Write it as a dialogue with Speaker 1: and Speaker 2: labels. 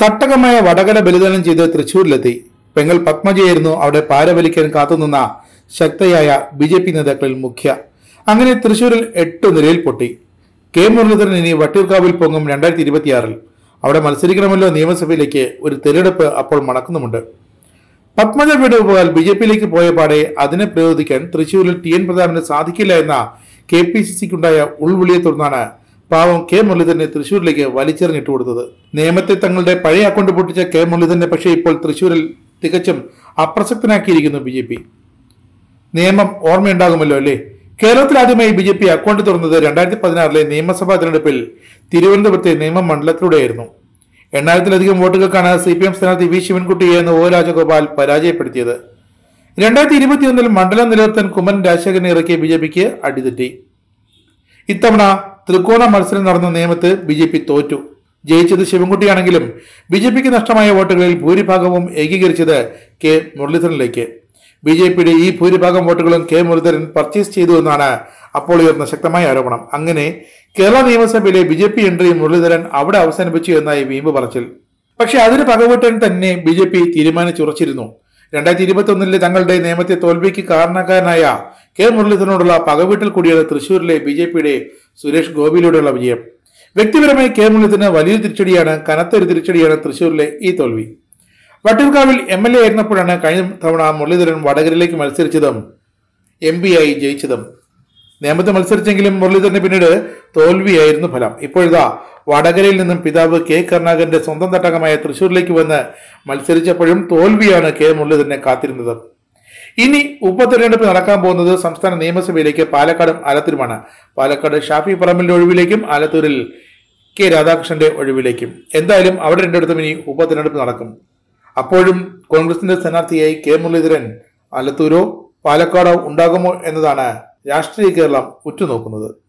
Speaker 1: തട്ടകമായ വടകര ബലിദാനം ചെയ്ത് തൃശൂരിലെത്തി പെങ്ങൾ പത്മജയായിരുന്നു അവിടെ പാരവലിക്കാൻ കാത്തുനിന്ന ശക്തയായ ബി ജെ പി നേതാക്കളിൽ മുഖ്യ അങ്ങനെ തൃശൂരിൽ എട്ട് നിലയിൽ പൊട്ടി കെ മുരളീധരൻ ഇനി വട്ടിയൂർക്കാവിൽ പൊങ്ങും രണ്ടായിരത്തി ഇരുപത്തിയാറിൽ അവിടെ മത്സരിക്കണമല്ലോ നിയമസഭയിലേക്ക് ഒരു തെരഞ്ഞെടുപ്പ് അപ്പോൾ മണക്കുന്നുമുണ്ട് പത്മജ വേണുഗോപാൽ ബി ജെ പിയിലേക്ക് പോയ പാടെ അതിനെ പ്രയോഗിക്കാൻ തൃശൂരിൽ ടി എൻ പ്രതാപന് സാധിക്കില്ല എന്ന കെ പി സി സിക്കുണ്ടായ ഉൾവിളിയെ തുടർന്നാണ് പാവം കെ മുരളീധരനെ തൃശൂരിലേക്ക് വലിച്ചെറിഞ്ഞിട്ട് കൊടുത്തത് നിയമത്തെ തങ്ങളുടെ പഴയ അക്കൗണ്ട് പൊട്ടിച്ച കെ മുരളീധരനെ പക്ഷേ ഇപ്പോൾ തൃശൂരിൽ തികച്ചും അപ്രസക്തനാക്കിയിരിക്കുന്നു ബി ജെ പി നിയമം ഓർമ്മയുണ്ടാകുമല്ലോ അല്ലേ കേരളത്തിൽ ആദ്യമായി ബി ജെ പി അക്കൗണ്ട് തുറന്നത് രണ്ടായിരത്തി പതിനാറിലെ നിയമസഭാ തെരഞ്ഞെടുപ്പിൽ തിരുവനന്തപുരത്തെ നിയമമണ്ഡലത്തിലൂടെയായിരുന്നു എണ്ണായിരത്തിലധികം വോട്ടുകൾക്കാണ് സി പി എം സ്ഥാനാർത്ഥി വി ശിവൻകുട്ടിയെ എന്ന് ഒ രാജഗോപാൽ പരാജയപ്പെടുത്തിയത് രണ്ടായിരത്തി ഇരുപത്തിയൊന്നിൽ മണ്ഡലം നിലനിർത്താൻ കുമ്മൻ രാജശേഖരനെ ഇറക്കിയ ബി ജെ പിക്ക് അടിതെറ്റി ഇത്തവണ ത്രികോണ മത്സരം നടന്ന നിയമത്ത് ബി ജെ പി തോറ്റു ജയിച്ചത് ശിവൻകുട്ടിയാണെങ്കിലും ബി ജെ പിക്ക് നഷ്ടമായ വോട്ടുകളിൽ ഭൂരിഭാഗവും ഏകീകരിച്ചത് കെ മുരളീധരനിലേക്ക് ബി ജെ പിയുടെ ഈ ഭൂരിഭാഗം വോട്ടുകളും കെ മുരളീധരൻ പർച്ചേസ് ചെയ്തു എന്നാണ് അപ്പോൾ ഉയർന്ന ശക്തമായ ആരോപണം അങ്ങനെ കേരള നിയമസഭയിലെ B J P entry Muraleedharan അവിടെ അവസാനിപ്പിച്ചു എന്നായി വീമ്പ് പറച്ചിൽ പക്ഷെ അതിന് പകവീട്ടാൻ തന്നെ ബി ജെ പി തീരുമാനിച്ചുറച്ചിരുന്നു രണ്ടായിരത്തി ഇരുപത്തി ഒന്നിലെ തങ്ങളുടെ നിയമത്തെ തോൽവിക്ക് കാരണക്കാരനായ കെ മുരളീധരനോടുള്ള പകവീട്ടിൽ കൂടിയാണ് തൃശൂരിലെ ബി ജെ പിയുടെ സുരേഷ് ഗോപിയിലൂടെയുള്ള വിജയം വ്യക്തിപരമായി കെ മുരളീധരന് വലിയൊരു തിരിച്ചടിയാണ് കനത്ത ഒരു തിരിച്ചടിയാണ് തൃശൂരിലെ ഈ തോൽവി വട്ടിയൂർക്കാവിൽ എം എൽ എ ആയിരുന്നപ്പോഴാണ് കഴിഞ്ഞ തവണ മുരളീധരൻ വടകരയിലേക്ക് മത്സരിച്ചതും എം പി ആയി ജയിച്ചതും നേമത്ത് മത്സരിച്ചെങ്കിലും മുരളീധരന് പിന്നീട് തോൽവിയായിരുന്നു ഫലം ഇപ്പോഴിതാ വടകരയിൽ നിന്നും പിതാവ് കെ കരുണാകരന്റെ സ്വന്തം തട്ടകമായ തൃശൂരിലേക്ക് വന്ന് മത്സരിച്ചപ്പോഴും തോൽവിയാണ് കെ മുരളീധരനെ കാത്തിരുന്നത് ഇനി ഉപതെരഞ്ഞെടുപ്പ് നടക്കാൻ പോകുന്നത് സംസ്ഥാന നിയമസഭയിലേക്ക് പാലക്കാടും ആലത്തൂരുമാണ് പാലക്കാട് ഷാഫി പറമ്പിലിന്റെ ഒഴിവിലേക്കും ആലത്തൂരിൽ കെ രാധാകൃഷ്ണന്റെ ഒഴിവിലേക്കും എന്തായാലും അവിടെ രണ്ടിടത്തും ഇനി ഉപതെരഞ്ഞെടുപ്പ് നടക്കും അപ്പോഴും കോൺഗ്രസിന്റെ സ്ഥാനാർത്ഥിയായി കെ മുരളീധരൻ ആലത്തൂരോ പാലക്കാടോ ഉണ്ടാകുമോ എന്നതാണ് രാഷ്ട്രീയ കേരളം ഉറ്റുനോക്കുന്നത്